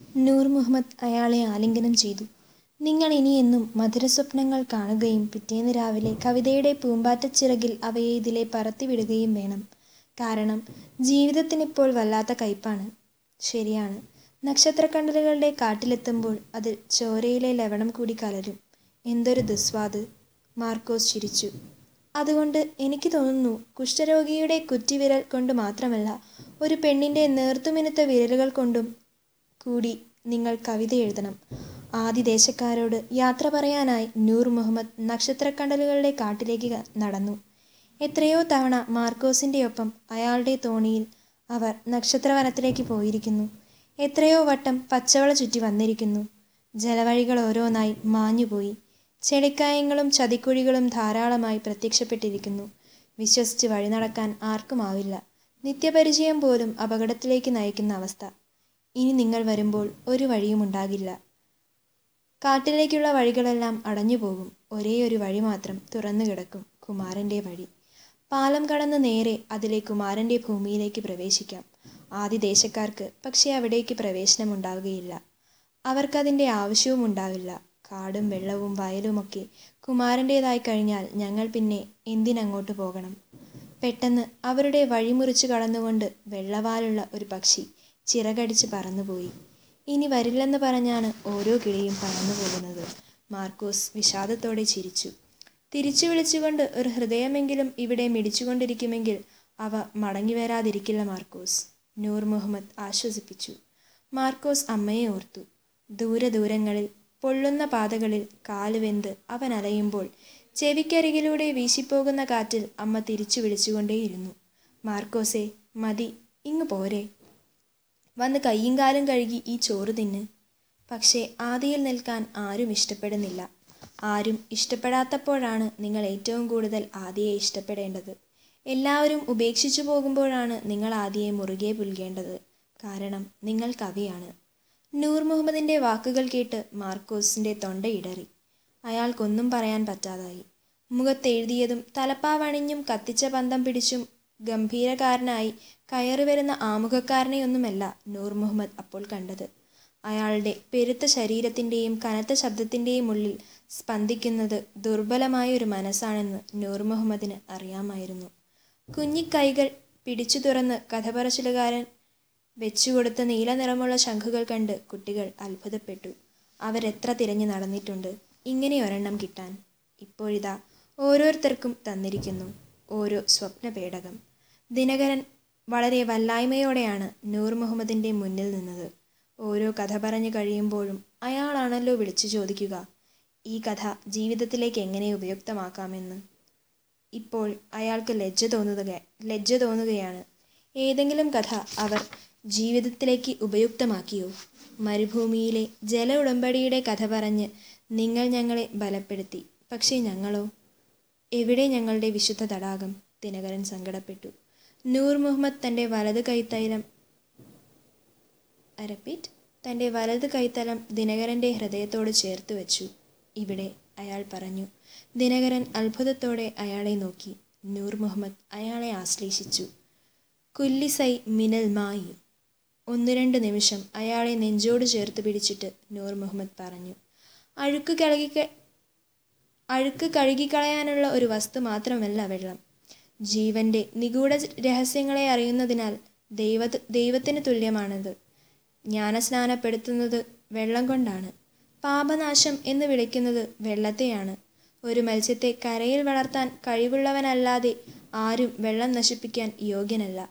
നൂർ മുഹമ്മദ് അയാളെ ആലിംഗനം ചെയ്തു നിങ്ങൾ ഇനിയെന്നും മധുരസ്വപ്നങ്ങൾ കാണുകയും പിറ്റേന്ന് രാവിലെ കവിതയുടെ പൂമ്പാറ്റച്ചിറകിൽ അവയെ ഇതിലെ പറത്തിവിടുകയും വേണം കാരണം ജീവിതത്തിനിപ്പോൾ വല്ലാത്ത കയ്പാണ് ശരിയാണ് നക്ഷത്രക്കണ്ടലുകളുടെ കാട്ടിലെത്തുമ്പോൾ അതിൽ ചോരയിലെ ലവണം കൂടി കലരും എന്തൊരു ദുസ്വാദ് മാർക്കോസ് ചിരിച്ചു അതുകൊണ്ട് എനിക്ക് തോന്നുന്നു കുഷ്ഠരോഗിയുടെ കുറ്റിവിരൽ കൊണ്ട് മാത്രമല്ല ഒരു പെണ്ണിൻ്റെ നേർത്തുമിനുത്ത വിരലുകൾ കൊണ്ടും കൂടി നിങ്ങൾ കവിത എഴുതണം ആദിദേശക്കാരോട് യാത്ര പറയാനായി നൂർ മുഹമ്മദ് നക്ഷത്രക്കണ്ടലുകളുടെ കാട്ടിലേക്ക് നടന്നു എത്രയോ തവണ മാർക്കോസിൻ്റെ ഒപ്പം അയാളുടെ തോണിയിൽ അവർ നക്ഷത്രവനത്തിലേക്ക് പോയിരിക്കുന്നു എത്രയോ വട്ടം പച്ചവള ചുറ്റി വന്നിരിക്കുന്നു ജലവഴികൾ ഓരോന്നായി മാഞ്ഞുപോയി ചെളിക്കായങ്ങളും ചതിക്കുഴികളും ധാരാളമായി പ്രത്യക്ഷപ്പെട്ടിരിക്കുന്നു വിശ്വസിച്ച് വഴി നടക്കാൻ ആർക്കുമാവില്ല നിത്യപരിചയം പോലും അപകടത്തിലേക്ക് നയിക്കുന്ന അവസ്ഥ ഇനി നിങ്ങൾ വരുമ്പോൾ ഒരു വഴിയും ഉണ്ടാകില്ല കാട്ടിലേക്കുള്ള വഴികളെല്ലാം അടഞ്ഞുപോകും ഒരേ ഒരു വഴി മാത്രം തുറന്നു കിടക്കും കുമാരൻ്റെ വഴി പാലം കടന്ന് നേരെ അതിലെ കുമാരൻ്റെ ഭൂമിയിലേക്ക് പ്രവേശിക്കാം ആദിദേശക്കാർക്ക് പക്ഷേ അവിടേക്ക് പ്രവേശനമുണ്ടാവുകയില്ല അവർക്കതിൻ്റെ ആവശ്യവും ഉണ്ടാവില്ല കാടും വെള്ളവും വയലുമൊക്കെ കുമാരൻ്റേതായി കഴിഞ്ഞാൽ ഞങ്ങൾ പിന്നെ എന്തിനങ്ങോട്ട് പോകണം പെട്ടെന്ന് അവരുടെ വഴിമുറിച്ച് കടന്നുകൊണ്ട് വെള്ളവാലുള്ള ഒരു പക്ഷി ചിറകടിച്ച് പറന്നുപോയി ഇനി വരില്ലെന്ന് പറഞ്ഞാണ് ഓരോ കിളിയും പറന്നു പോകുന്നത് മാർക്കോസ് വിഷാദത്തോടെ ചിരിച്ചു തിരിച്ചു വിളിച്ചുകൊണ്ട് ഒരു ഹൃദയമെങ്കിലും ഇവിടെ മിടിച്ചുകൊണ്ടിരിക്കുമെങ്കിൽ അവ മടങ്ങി വരാതിരിക്കില്ല മാർക്കോസ് നൂർ മുഹമ്മദ് ആശ്വസിപ്പിച്ചു മാർക്കോസ് അമ്മയെ ഓർത്തു ദൂരെ ദൂരങ്ങളിൽ പൊള്ളുന്ന പാതകളിൽ കാലുവെന്ത് അവൻ അലയുമ്പോൾ ചെവിക്കരികിലൂടെ വീശിപ്പോകുന്ന കാറ്റിൽ അമ്മ തിരിച്ചു വിളിച്ചുകൊണ്ടേയിരുന്നു മാർക്കോസേ മതി ഇങ്ങ് പോരെ വന്ന് കയ്യും കാലും കഴുകി ഈ ചോറ് തിന്ന് പക്ഷേ ആദിയിൽ നിൽക്കാൻ ആരും ഇഷ്ടപ്പെടുന്നില്ല ആരും ഇഷ്ടപ്പെടാത്തപ്പോഴാണ് നിങ്ങൾ ഏറ്റവും കൂടുതൽ ആദിയെ ഇഷ്ടപ്പെടേണ്ടത് എല്ലാവരും ഉപേക്ഷിച്ചു പോകുമ്പോഴാണ് നിങ്ങൾ ആദിയെ മുറുകെ പുൽകേണ്ടത് കാരണം നിങ്ങൾ കവിയാണ് നൂർ മുഹമ്മദിൻ്റെ വാക്കുകൾ കേട്ട് മാർക്കോസിൻ്റെ തൊണ്ടയിടറി അയാൾക്കൊന്നും പറയാൻ പറ്റാതായി മുഖത്തെഴുതിയതും തലപ്പാവണിഞ്ഞും കത്തിച്ച പന്തം പിടിച്ചും ഗംഭീരകാരനായി കയറി വരുന്ന ആമുഖക്കാരനെയൊന്നുമല്ല നൂർ മുഹമ്മദ് അപ്പോൾ കണ്ടത് അയാളുടെ പെരുത്ത ശരീരത്തിൻ്റെയും കനത്ത ശബ്ദത്തിൻ്റെയും ഉള്ളിൽ സ്പന്ദിക്കുന്നത് ദുർബലമായ ഒരു മനസ്സാണെന്ന് നൂർ മുഹമ്മദിന് അറിയാമായിരുന്നു കുഞ്ഞിക്കൈകൾ പിടിച്ചു തുറന്ന് കഥ പറച്ചിലുകാരൻ വെച്ചുകൊടുത്ത നീല നിറമുള്ള ശംഖുകൾ കണ്ട് കുട്ടികൾ അത്ഭുതപ്പെട്ടു അവരെത്ര തിരഞ്ഞു നടന്നിട്ടുണ്ട് ഇങ്ങനെ ഒരെണ്ണം കിട്ടാൻ ഇപ്പോഴിതാ ഓരോരുത്തർക്കും തന്നിരിക്കുന്നു ഓരോ സ്വപ്നപേടകം ദിനകരൻ വളരെ വല്ലായ്മയോടെയാണ് നൂർ മുഹമ്മദിൻ്റെ മുന്നിൽ നിന്നത് ഓരോ കഥ പറഞ്ഞു കഴിയുമ്പോഴും അയാളാണല്ലോ വിളിച്ചു ചോദിക്കുക ഈ കഥ ജീവിതത്തിലേക്ക് എങ്ങനെ ഉപയുക്തമാക്കാമെന്ന് ഇപ്പോൾ അയാൾക്ക് ലജ്ജ തോന്നുക ലജ്ജ തോന്നുകയാണ് ഏതെങ്കിലും കഥ അവർ ജീവിതത്തിലേക്ക് ഉപയുക്തമാക്കിയോ മരുഭൂമിയിലെ ജല ഉടമ്പടിയുടെ കഥ പറഞ്ഞ് നിങ്ങൾ ഞങ്ങളെ ബലപ്പെടുത്തി പക്ഷേ ഞങ്ങളോ എവിടെ ഞങ്ങളുടെ വിശുദ്ധ തടാകം ദിനകരൻ സങ്കടപ്പെട്ടു നൂർ മുഹമ്മദ് തൻ്റെ വലത് കൈത്തൈലം അരപ്പിറ്റ് തൻ്റെ വലത് കൈത്തലം ദിനകരൻ്റെ ഹൃദയത്തോട് ചേർത്ത് വെച്ചു ഇവിടെ അയാൾ പറഞ്ഞു ദിനകരൻ അത്ഭുതത്തോടെ അയാളെ നോക്കി നൂർ മുഹമ്മദ് അയാളെ ആശ്ലേഷിച്ചു കുല്ലിസൈ മിനൽ മായി ഒന്ന് രണ്ട് നിമിഷം അയാളെ നെഞ്ചോട് ചേർത്ത് പിടിച്ചിട്ട് നൂർ മുഹമ്മദ് പറഞ്ഞു അഴുക്ക് കഴുകി അഴുക്ക് കഴുകിക്കളയാനുള്ള ഒരു വസ്തു മാത്രമല്ല വെള്ളം ജീവന്റെ നിഗൂഢ രഹസ്യങ്ങളെ അറിയുന്നതിനാൽ ദൈവ ദൈവത്തിന് തുല്യമാണത് ജ്ഞാനസ്നാനപ്പെടുത്തുന്നത് വെള്ളം കൊണ്ടാണ് പാപനാശം എന്ന് വിളിക്കുന്നത് വെള്ളത്തെയാണ് ഒരു മത്സ്യത്തെ കരയിൽ വളർത്താൻ കഴിവുള്ളവനല്ലാതെ ആരും വെള്ളം നശിപ്പിക്കാൻ യോഗ്യനല്ല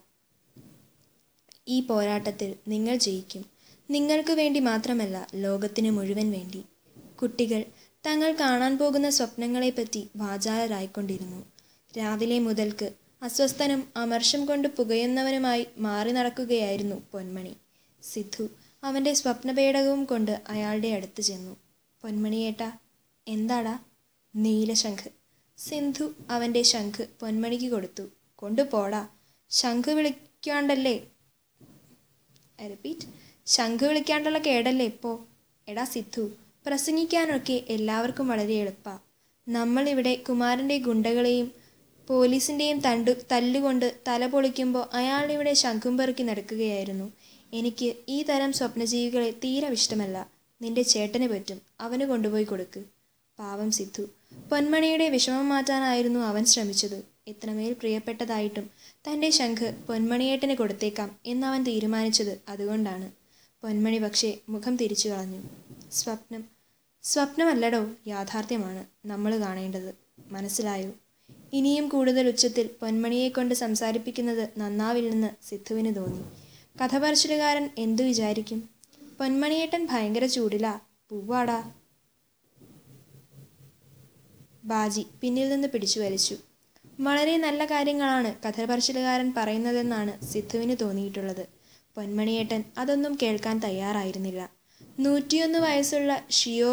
ഈ പോരാട്ടത്തിൽ നിങ്ങൾ ജയിക്കും നിങ്ങൾക്ക് വേണ്ടി മാത്രമല്ല ലോകത്തിന് മുഴുവൻ വേണ്ടി കുട്ടികൾ തങ്ങൾ കാണാൻ പോകുന്ന സ്വപ്നങ്ങളെപ്പറ്റി വാചാലരായിക്കൊണ്ടിരുന്നു രാവിലെ മുതൽക്ക് അസ്വസ്ഥനും അമർഷം കൊണ്ട് പുകയുന്നവനുമായി മാറി നടക്കുകയായിരുന്നു പൊന്മണി സിദ്ധു അവൻ്റെ സ്വപ്നപേടകവും കൊണ്ട് അയാളുടെ അടുത്ത് ചെന്നു പൊന്മണിയേട്ടാ എന്താടാ നീലശംഖ് സിന്ധു അവൻ്റെ ശംഖ് പൊന്മണിക്ക് കൊടുത്തു കൊണ്ടുപോടാ ശംഖ് വിളിക്കാണ്ടല്ലേ റിപ്പീറ്റ് ശംഖ് വിളിക്കാണ്ടുള്ള കേടല്ലേ ഇപ്പോൾ എടാ സിദ്ധു പ്രസംഗിക്കാനൊക്കെ എല്ലാവർക്കും വളരെ എളുപ്പാ നമ്മളിവിടെ കുമാരൻ്റെ ഗുണ്ടകളെയും പോലീസിൻ്റെയും തണ്ടു തല്ലുകൊണ്ട് തല പൊളിക്കുമ്പോൾ അയാളിവിടെ ശംഖും പെറുക്കി നടക്കുകയായിരുന്നു എനിക്ക് ഈ തരം സ്വപ്നജീവികളെ തീരെ ഇഷ്ടമല്ല നിന്റെ ചേട്ടന് പറ്റും അവന് കൊണ്ടുപോയി കൊടുക്ക് പാവം സിദ്ധു പൊന്മണിയുടെ വിഷമം മാറ്റാനായിരുന്നു അവൻ ശ്രമിച്ചത് എത്രമേൽ പ്രിയപ്പെട്ടതായിട്ടും തൻ്റെ ശംഖ് പൊന്മണിയേട്ടന് കൊടുത്തേക്കാം എന്നവൻ തീരുമാനിച്ചത് അതുകൊണ്ടാണ് പൊന്മണി പക്ഷേ മുഖം തിരിച്ചു കളഞ്ഞു സ്വപ്നം സ്വപ്നമല്ലടോ യാഥാർത്ഥ്യമാണ് നമ്മൾ കാണേണ്ടത് മനസ്സിലായോ ഇനിയും കൂടുതൽ ഉച്ചത്തിൽ പൊന്മണിയെ കൊണ്ട് സംസാരിപ്പിക്കുന്നത് നന്നാവില്ലെന്ന് സിദ്ധുവിന് തോന്നി കഥ പറച്ചിലുകാരൻ എന്തു വിചാരിക്കും പൊന്മണിയേട്ടൻ ഭയങ്കര ചൂടിലാ പൂവാടാ ബാജി പിന്നിൽ നിന്ന് പിടിച്ചു വലിച്ചു വളരെ നല്ല കാര്യങ്ങളാണ് കഥ പറച്ചിലുകാരൻ പറയുന്നതെന്നാണ് സിദ്ധുവിന് തോന്നിയിട്ടുള്ളത് പൊന്മണിയേട്ടൻ അതൊന്നും കേൾക്കാൻ തയ്യാറായിരുന്നില്ല നൂറ്റിയൊന്ന് വയസ്സുള്ള ഷിയോ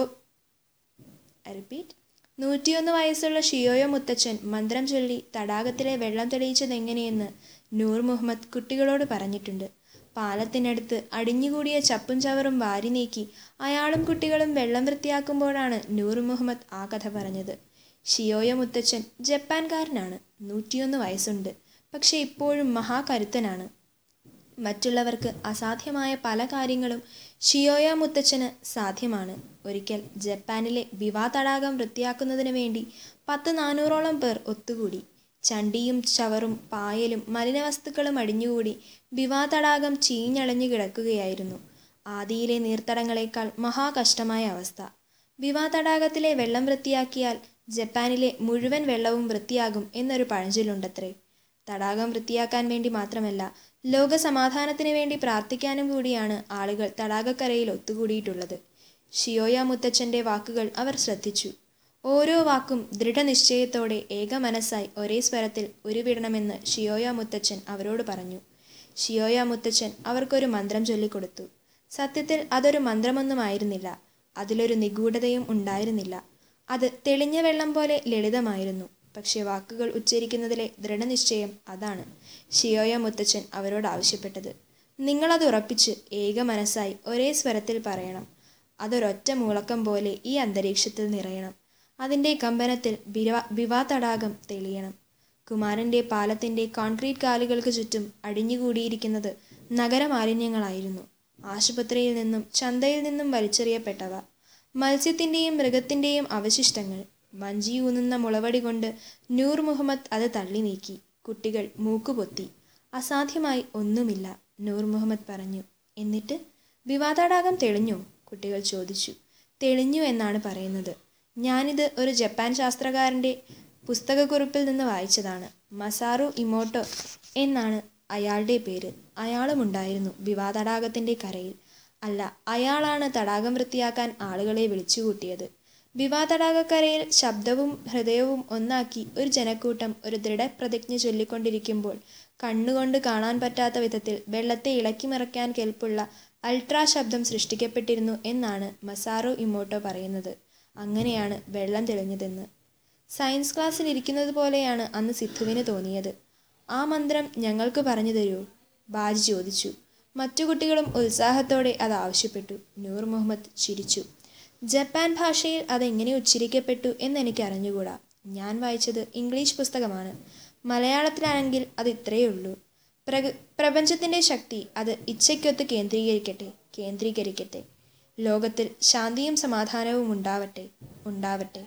റിപ്പീറ്റ് നൂറ്റിയൊന്ന് വയസ്സുള്ള ഷിയോയോ മുത്തച്ഛൻ മന്ത്രം ചൊല്ലി തടാകത്തിലെ വെള്ളം തെളിയിച്ചതെങ്ങനെയെന്ന് നൂർ മുഹമ്മദ് കുട്ടികളോട് പറഞ്ഞിട്ടുണ്ട് പാലത്തിനടുത്ത് അടിഞ്ഞുകൂടിയ ചപ്പും ചവറും വാരി നീക്കി അയാളും കുട്ടികളും വെള്ളം വൃത്തിയാക്കുമ്പോഴാണ് നൂർ മുഹമ്മദ് ആ കഥ പറഞ്ഞത് ഷിയോയ മുത്തച്ഛൻ ജപ്പാൻകാരനാണ് നൂറ്റിയൊന്ന് വയസ്സുണ്ട് പക്ഷേ ഇപ്പോഴും മഹാകരുത്തനാണ് മറ്റുള്ളവർക്ക് അസാധ്യമായ പല കാര്യങ്ങളും ഷിയോയ മുത്തച്ഛന് സാധ്യമാണ് ഒരിക്കൽ ജപ്പാനിലെ വിവാ തടാകം വൃത്തിയാക്കുന്നതിന് വേണ്ടി പത്ത് നാനൂറോളം പേർ ഒത്തുകൂടി ചണ്ടിയും ചവറും പായലും മലിനവസ്തുക്കളും അടിഞ്ഞുകൂടി വിവാ തടാകം ചീഞ്ഞളഞ്ഞു കിടക്കുകയായിരുന്നു ആദിയിലെ നീർത്തടങ്ങളെക്കാൾ മഹാകഷ്ടമായ അവസ്ഥ വിവാ തടാകത്തിലെ വെള്ളം വൃത്തിയാക്കിയാൽ ജപ്പാനിലെ മുഴുവൻ വെള്ളവും വൃത്തിയാകും എന്നൊരു പഴഞ്ചൊല്ലുണ്ടത്രേ തടാകം വൃത്തിയാക്കാൻ വേണ്ടി മാത്രമല്ല ലോക സമാധാനത്തിന് വേണ്ടി പ്രാർത്ഥിക്കാനും കൂടിയാണ് ആളുകൾ തടാകക്കരയിൽ ഒത്തുകൂടിയിട്ടുള്ളത് ഷിയോയ മുത്തച്ഛൻ്റെ വാക്കുകൾ അവർ ശ്രദ്ധിച്ചു ഓരോ വാക്കും ദൃഢനിശ്ചയത്തോടെ ഏകമനസ്സായി ഒരേ സ്വരത്തിൽ ഉരുവിടണമെന്ന് ഷിയോയ മുത്തച്ഛൻ അവരോട് പറഞ്ഞു ഷിയോയ മുത്തച്ഛൻ അവർക്കൊരു മന്ത്രം ചൊല്ലിക്കൊടുത്തു സത്യത്തിൽ അതൊരു മന്ത്രമൊന്നുമായിരുന്നില്ല അതിലൊരു നിഗൂഢതയും ഉണ്ടായിരുന്നില്ല അത് തെളിഞ്ഞ വെള്ളം പോലെ ലളിതമായിരുന്നു പക്ഷേ വാക്കുകൾ ഉച്ചരിക്കുന്നതിലെ ദൃഢനിശ്ചയം അതാണ് ഷിയോയ മുത്തച്ഛൻ അവരോട് ആവശ്യപ്പെട്ടത് നിങ്ങളത് ഉറപ്പിച്ച് ഏക മനസ്സായി ഒരേ സ്വരത്തിൽ പറയണം അതൊരൊറ്റ മൂളക്കം പോലെ ഈ അന്തരീക്ഷത്തിൽ നിറയണം അതിൻ്റെ കമ്പനത്തിൽ ബിവാ വിവാ തടാകം തെളിയണം കുമാരൻ്റെ പാലത്തിൻ്റെ കോൺക്രീറ്റ് കാലുകൾക്ക് ചുറ്റും അടിഞ്ഞുകൂടിയിരിക്കുന്നത് നഗരമാലിന്യങ്ങളായിരുന്നു ആശുപത്രിയിൽ നിന്നും ചന്തയിൽ നിന്നും വലിച്ചെറിയപ്പെട്ടവ മത്സ്യത്തിൻ്റെയും മൃഗത്തിൻ്റെയും അവശിഷ്ടങ്ങൾ വഞ്ചിയൂന്നുന്ന മുളവടി കൊണ്ട് നൂർ മുഹമ്മദ് അത് തള്ളി നീക്കി കുട്ടികൾ മൂക്കുപൊത്തി അസാധ്യമായി ഒന്നുമില്ല നൂർ മുഹമ്മദ് പറഞ്ഞു എന്നിട്ട് വിവാദാടാകം തെളിഞ്ഞോ കുട്ടികൾ ചോദിച്ചു തെളിഞ്ഞു എന്നാണ് പറയുന്നത് ഞാനിത് ഒരു ജപ്പാൻ ശാസ്ത്രകാരൻ്റെ പുസ്തകക്കുറിപ്പിൽ നിന്ന് വായിച്ചതാണ് മസാറു ഇമോട്ടോ എന്നാണ് അയാളുടെ പേര് അയാളും ഉണ്ടായിരുന്നു വിവാദാടാകത്തിൻ്റെ കരയിൽ അല്ല അയാളാണ് തടാകം വൃത്തിയാക്കാൻ ആളുകളെ വിളിച്ചുകൂട്ടിയത് വിവാതടാകക്കരയിൽ ശബ്ദവും ഹൃദയവും ഒന്നാക്കി ഒരു ജനക്കൂട്ടം ഒരു ദൃഢപ്രതിജ്ഞ ചൊല്ലിക്കൊണ്ടിരിക്കുമ്പോൾ കണ്ണുകൊണ്ട് കാണാൻ പറ്റാത്ത വിധത്തിൽ വെള്ളത്തെ ഇളക്കിമറിക്കാൻ കെൽപ്പുള്ള അൾട്രാ ശബ്ദം സൃഷ്ടിക്കപ്പെട്ടിരുന്നു എന്നാണ് മസാറോ ഇമോട്ടോ പറയുന്നത് അങ്ങനെയാണ് വെള്ളം തെളിഞ്ഞതെന്ന് സയൻസ് ക്ലാസ്സിൽ ഇരിക്കുന്നത് പോലെയാണ് അന്ന് സിദ്ധുവിന് തോന്നിയത് ആ മന്ത്രം ഞങ്ങൾക്ക് പറഞ്ഞു തരൂ ബാജി ചോദിച്ചു മറ്റു കുട്ടികളും ഉത്സാഹത്തോടെ അത് ആവശ്യപ്പെട്ടു നൂർ മുഹമ്മദ് ചിരിച്ചു ജപ്പാൻ ഭാഷയിൽ അതെങ്ങനെ ഉച്ചരിക്കപ്പെട്ടു എന്നെനിക്ക് അറിഞ്ഞുകൂടാ ഞാൻ വായിച്ചത് ഇംഗ്ലീഷ് പുസ്തകമാണ് മലയാളത്തിലാണെങ്കിൽ അത് ഇത്രയേ ഉള്ളൂ പ്രക പ്രപഞ്ചത്തിൻ്റെ ശക്തി അത് ഇച്ഛയ്ക്കൊത്ത് കേന്ദ്രീകരിക്കട്ടെ കേന്ദ്രീകരിക്കട്ടെ ലോകത്തിൽ ശാന്തിയും സമാധാനവും ഉണ്ടാവട്ടെ ഉണ്ടാവട്ടെ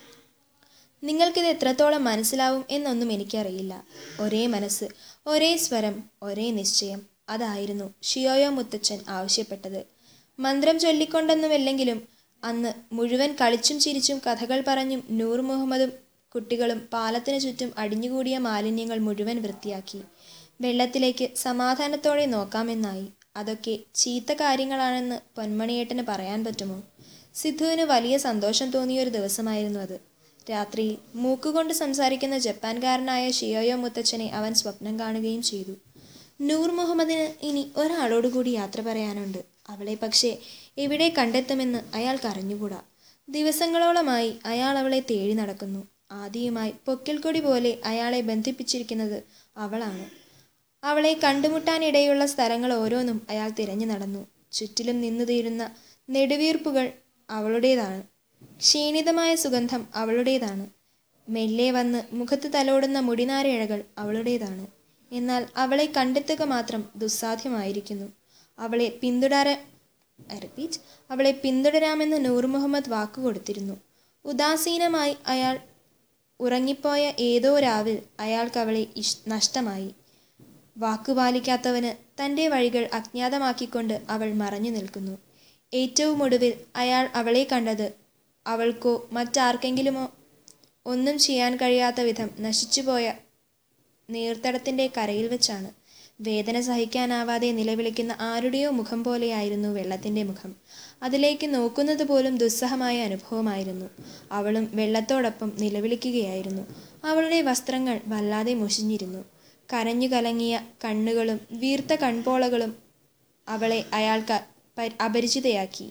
നിങ്ങൾക്കിത് എത്രത്തോളം മനസ്സിലാവും എന്നൊന്നും എനിക്കറിയില്ല ഒരേ മനസ്സ് ഒരേ സ്വരം ഒരേ നിശ്ചയം അതായിരുന്നു ഷിയോയോ മുത്തച്ഛൻ ആവശ്യപ്പെട്ടത് മന്ത്രം ചൊല്ലിക്കൊണ്ടൊന്നുമില്ലെങ്കിലും അന്ന് മുഴുവൻ കളിച്ചും ചിരിച്ചും കഥകൾ പറഞ്ഞും നൂർ മുഹമ്മദും കുട്ടികളും പാലത്തിനു ചുറ്റും അടിഞ്ഞുകൂടിയ മാലിന്യങ്ങൾ മുഴുവൻ വൃത്തിയാക്കി വെള്ളത്തിലേക്ക് സമാധാനത്തോടെ നോക്കാമെന്നായി അതൊക്കെ ചീത്ത കാര്യങ്ങളാണെന്ന് പൊന്മണിയേട്ടന് പറയാൻ പറ്റുമോ സിദ്ധുവിന് വലിയ സന്തോഷം തോന്നിയൊരു ദിവസമായിരുന്നു അത് രാത്രിയിൽ മൂക്കുകൊണ്ട് സംസാരിക്കുന്ന ജപ്പാൻകാരനായ ഷിയോയോ മുത്തച്ഛനെ അവൻ സ്വപ്നം കാണുകയും ചെയ്തു നൂർ മുഹമ്മദിന് ഇനി ഒരാളോടുകൂടി യാത്ര പറയാനുണ്ട് അവളെ പക്ഷേ എവിടെ കണ്ടെത്തുമെന്ന് അയാൾക്ക് അറിഞ്ഞുകൂടാ ദിവസങ്ങളോളമായി അയാൾ അവളെ തേടി നടക്കുന്നു ആദിയുമായി പൊക്കിൽക്കൊടി പോലെ അയാളെ ബന്ധിപ്പിച്ചിരിക്കുന്നത് അവളാണ് അവളെ കണ്ടുമുട്ടാനിടയുള്ള സ്ഥലങ്ങൾ ഓരോന്നും അയാൾ തിരഞ്ഞു നടന്നു ചുറ്റിലും നിന്നു തീരുന്ന നെടുവീർപ്പുകൾ അവളുടേതാണ് ക്ഷീണിതമായ സുഗന്ധം അവളുടേതാണ് മെല്ലെ വന്ന് മുഖത്ത് തലോടുന്ന മുടിനാരയിഴകൾ അവളുടേതാണ് എന്നാൽ അവളെ കണ്ടെത്തുക മാത്രം ദുസ്സാധ്യമായിരിക്കുന്നു അവളെ പിന്തുടര റിപ്പീറ്റ് അവളെ പിന്തുടരാമെന്ന് നൂർ മുഹമ്മദ് വാക്കുകൊടുത്തിരുന്നു ഉദാസീനമായി അയാൾ ഉറങ്ങിപ്പോയ ഏതോ രാവിൽ അയാൾക്ക് അവളെ ഇഷ് നഷ്ടമായി വാക്കുപാലിക്കാത്തവന് തൻ്റെ വഴികൾ അജ്ഞാതമാക്കിക്കൊണ്ട് അവൾ മറഞ്ഞു നിൽക്കുന്നു ഏറ്റവും ഒടുവിൽ അയാൾ അവളെ കണ്ടത് അവൾക്കോ മറ്റാർക്കെങ്കിലുമോ ഒന്നും ചെയ്യാൻ കഴിയാത്ത വിധം നശിച്ചുപോയ നീർത്തടത്തിൻ്റെ കരയിൽ വെച്ചാണ് വേദന സഹിക്കാനാവാതെ നിലവിളിക്കുന്ന ആരുടെയോ മുഖം പോലെയായിരുന്നു വെള്ളത്തിൻ്റെ മുഖം അതിലേക്ക് നോക്കുന്നത് പോലും ദുസ്സഹമായ അനുഭവമായിരുന്നു അവളും വെള്ളത്തോടൊപ്പം നിലവിളിക്കുകയായിരുന്നു അവളുടെ വസ്ത്രങ്ങൾ വല്ലാതെ മുഷിഞ്ഞിരുന്നു കരഞ്ഞു കലങ്ങിയ കണ്ണുകളും വീർത്ത കൺപോളകളും അവളെ അയാൾക്ക് പ- അപരിചിതയാക്കി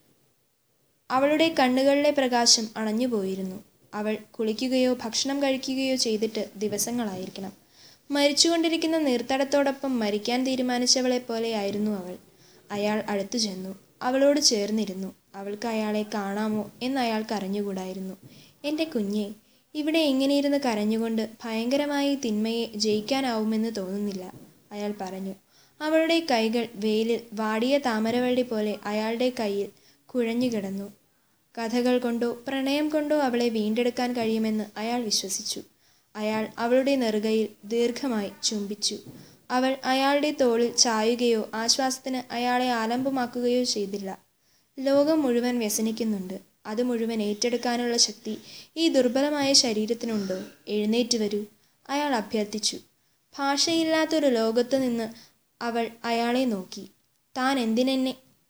അവളുടെ കണ്ണുകളിലെ പ്രകാശം അണഞ്ഞുപോയിരുന്നു അവൾ കുളിക്കുകയോ ഭക്ഷണം കഴിക്കുകയോ ചെയ്തിട്ട് ദിവസങ്ങളായിരിക്കണം മരിച്ചുകൊണ്ടിരിക്കുന്ന നീർത്തടത്തോടൊപ്പം മരിക്കാൻ തീരുമാനിച്ചവളെ പോലെയായിരുന്നു അവൾ അയാൾ അടുത്തു ചെന്നു അവളോട് ചേർന്നിരുന്നു അവൾക്ക് അയാളെ കാണാമോ എന്ന് അയാൾക്ക് അറിഞ്ഞുകൂടായിരുന്നു എൻ്റെ കുഞ്ഞെ ഇവിടെ ഇങ്ങനെ ഇരുന്ന് കരഞ്ഞുകൊണ്ട് ഭയങ്കരമായി തിന്മയെ ജയിക്കാനാവുമെന്ന് തോന്നുന്നില്ല അയാൾ പറഞ്ഞു അവളുടെ കൈകൾ വെയിലിൽ വാടിയ താമരവള്ളി പോലെ അയാളുടെ കയ്യിൽ കുഴഞ്ഞു കിടന്നു കഥകൾ കൊണ്ടോ പ്രണയം കൊണ്ടോ അവളെ വീണ്ടെടുക്കാൻ കഴിയുമെന്ന് അയാൾ വിശ്വസിച്ചു അയാൾ അവളുടെ നെറുകയിൽ ദീർഘമായി ചുംബിച്ചു അവൾ അയാളുടെ തോളിൽ ചായുകയോ ആശ്വാസത്തിന് അയാളെ ആലംബമാക്കുകയോ ചെയ്തില്ല ലോകം മുഴുവൻ വ്യസനിക്കുന്നുണ്ട് അത് മുഴുവൻ ഏറ്റെടുക്കാനുള്ള ശക്തി ഈ ദുർബലമായ ശരീരത്തിനുണ്ടോ എഴുന്നേറ്റ് വരൂ അയാൾ അഭ്യർത്ഥിച്ചു ഭാഷയില്ലാത്തൊരു ലോകത്ത് നിന്ന് അവൾ അയാളെ നോക്കി താൻ എന്തിനെന്നെ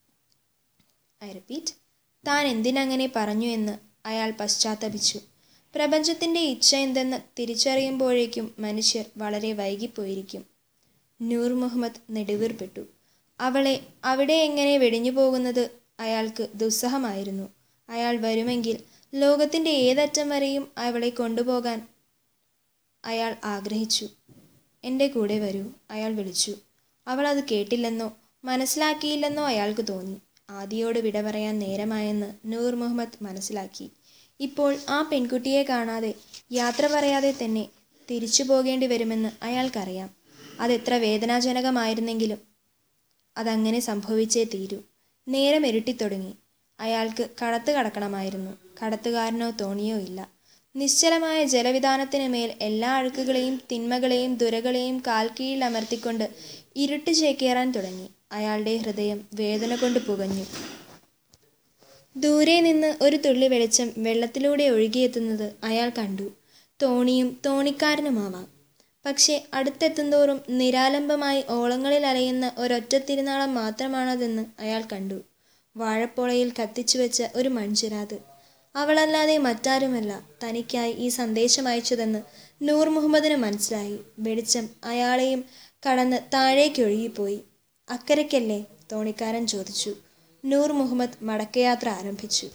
ഐ റിപ്പീറ്റ് താൻ എന്തിനങ്ങനെ പറഞ്ഞു എന്ന് അയാൾ പശ്ചാത്തപിച്ചു പ്രപഞ്ചത്തിൻ്റെ ഇച്ഛ എന്തെന്ന് തിരിച്ചറിയുമ്പോഴേക്കും മനുഷ്യർ വളരെ വൈകിപ്പോയിരിക്കും നൂർ മുഹമ്മദ് നെടുവീർപ്പെട്ടു അവളെ അവിടെ എങ്ങനെ വെടിഞ്ഞു പോകുന്നത് അയാൾക്ക് ദുസ്സഹമായിരുന്നു അയാൾ വരുമെങ്കിൽ ലോകത്തിൻ്റെ ഏതറ്റം വരെയും അവളെ കൊണ്ടുപോകാൻ അയാൾ ആഗ്രഹിച്ചു എൻ്റെ കൂടെ വരൂ അയാൾ വിളിച്ചു അവൾ അത് കേട്ടില്ലെന്നോ മനസ്സിലാക്കിയില്ലെന്നോ അയാൾക്ക് തോന്നി ആദിയോട് വിട പറയാൻ നേരമായെന്ന് നൂർ മുഹമ്മദ് മനസ്സിലാക്കി ഇപ്പോൾ ആ പെൺകുട്ടിയെ കാണാതെ യാത്ര പറയാതെ തന്നെ തിരിച്ചു പോകേണ്ടി വരുമെന്ന് അയാൾക്കറിയാം അതെത്ര വേദനാജനകമായിരുന്നെങ്കിലും അതങ്ങനെ സംഭവിച്ചേ തീരൂ നേരം ഇരുട്ടിത്തുടങ്ങി അയാൾക്ക് കടത്ത് കടക്കണമായിരുന്നു കടത്തുകാരനോ തോണിയോ ഇല്ല നിശ്ചലമായ ജലവിധാനത്തിന് മേൽ എല്ലാ അഴുക്കുകളെയും തിന്മകളെയും ദുരകളെയും കാൽക്കീഴിൽ അമർത്തിക്കൊണ്ട് ഇരുട്ട് ചേക്കേറാൻ തുടങ്ങി അയാളുടെ ഹൃദയം വേദന കൊണ്ട് പുകഞ്ഞു ദൂരെ നിന്ന് ഒരു തുള്ളി വെളിച്ചം വെള്ളത്തിലൂടെ ഒഴുകിയെത്തുന്നത് അയാൾ കണ്ടു തോണിയും തോണിക്കാരനുമാവാം പക്ഷേ അടുത്തെത്തുന്തോറും നിരാലംബമായി ഓളങ്ങളിൽ അലയുന്ന ഒരൊറ്റ തിരുനാളം മാത്രമാണതെന്ന് അയാൾ കണ്ടു വാഴപ്പോളയിൽ കത്തിച്ചു വെച്ച ഒരു മൺചിരാത് അവളല്ലാതെ മറ്റാരുമല്ല തനിക്കായി ഈ സന്ദേശം അയച്ചതെന്ന് നൂർ മുഹമ്മദിന് മനസ്സിലായി വെളിച്ചം അയാളെയും കടന്ന് താഴേക്കൊഴുകിപ്പോയി അക്കരയ്ക്കല്ലേ തോണിക്കാരൻ ചോദിച്ചു നൂർ മുഹമ്മദ് മടക്കയാത്ര ആരംഭിച്ചു